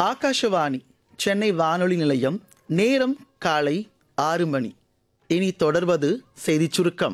ஆகாஷவாணி சென்னை வானொலி நிலையம் நேரம் காலை ஆறு மணி இனி தொடர்வது செய்திச் சுருக்கம்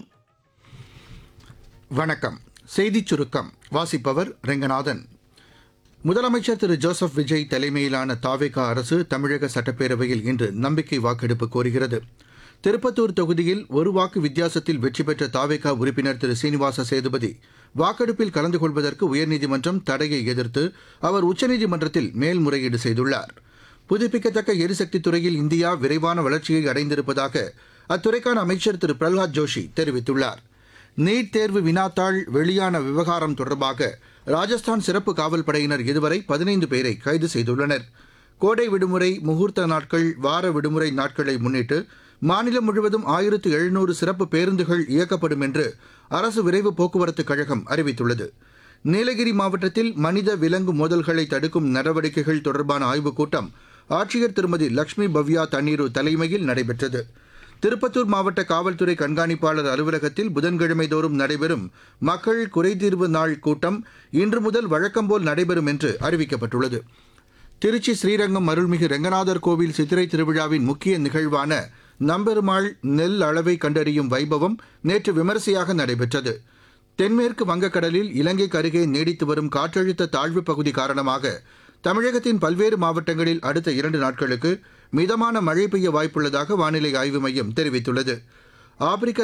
வணக்கம் செய்திச் சுருக்கம் வாசிப்பவர் ரெங்கநாதன் முதலமைச்சர் திரு ஜோசப் விஜய் தலைமையிலான தாவேகா அரசு தமிழக சட்டப்பேரவையில் இன்று நம்பிக்கை வாக்கெடுப்பு கோருகிறது திருப்பத்தூர் தொகுதியில் ஒரு வாக்கு வித்தியாசத்தில் வெற்றி பெற்ற தாவேகா உறுப்பினர் திரு சீனிவாச சேதுபதி வாக்கெடுப்பில் கலந்து கொள்வதற்கு உயர்நீதிமன்றம் தடையை எதிர்த்து அவர் உச்சநீதிமன்றத்தில் மேல்முறையீடு செய்துள்ளார் புதுப்பிக்கத்தக்க எரிசக்தி துறையில் இந்தியா விரைவான வளர்ச்சியை அடைந்திருப்பதாக அத்துறைக்கான அமைச்சர் திரு பிரல்ஹாத் ஜோஷி தெரிவித்துள்ளார் நீட் தேர்வு வினாத்தாள் வெளியான விவகாரம் தொடர்பாக ராஜஸ்தான் சிறப்பு காவல் படையினர் இதுவரை பதினைந்து பேரை கைது செய்துள்ளனர் கோடை விடுமுறை முகூர்த்த நாட்கள் வார விடுமுறை நாட்களை முன்னிட்டு மாநிலம் முழுவதும் ஆயிரத்து எழுநூறு சிறப்பு பேருந்துகள் இயக்கப்படும் என்று அரசு விரைவு போக்குவரத்துக் கழகம் அறிவித்துள்ளது நீலகிரி மாவட்டத்தில் மனித விலங்கு மோதல்களை தடுக்கும் நடவடிக்கைகள் தொடர்பான ஆய்வுக் கூட்டம் ஆட்சியர் திருமதி லட்சுமி பவ்யா தண்ணீரு தலைமையில் நடைபெற்றது திருப்பத்தூர் மாவட்ட காவல்துறை கண்காணிப்பாளர் அலுவலகத்தில் புதன்கிழமை தோறும் நடைபெறும் மக்கள் குறைதீர்வு நாள் கூட்டம் இன்று முதல் வழக்கம்போல் நடைபெறும் என்று அறிவிக்கப்பட்டுள்ளது திருச்சி ஸ்ரீரங்கம் அருள்மிகு ரெங்கநாதர் கோவில் சித்திரை திருவிழாவின் முக்கிய நிகழ்வான நம்பெருமாள் நெல் அளவை கண்டறியும் வைபவம் நேற்று விமரிசையாக நடைபெற்றது தென்மேற்கு வங்கக்கடலில் இலங்கைக்கு அருகே நீடித்து வரும் காற்றழுத்த தாழ்வு பகுதி காரணமாக தமிழகத்தின் பல்வேறு மாவட்டங்களில் அடுத்த இரண்டு நாட்களுக்கு மிதமான மழை பெய்ய வாய்ப்புள்ளதாக வானிலை ஆய்வு மையம் தெரிவித்துள்ளது ஆப்பிரிக்க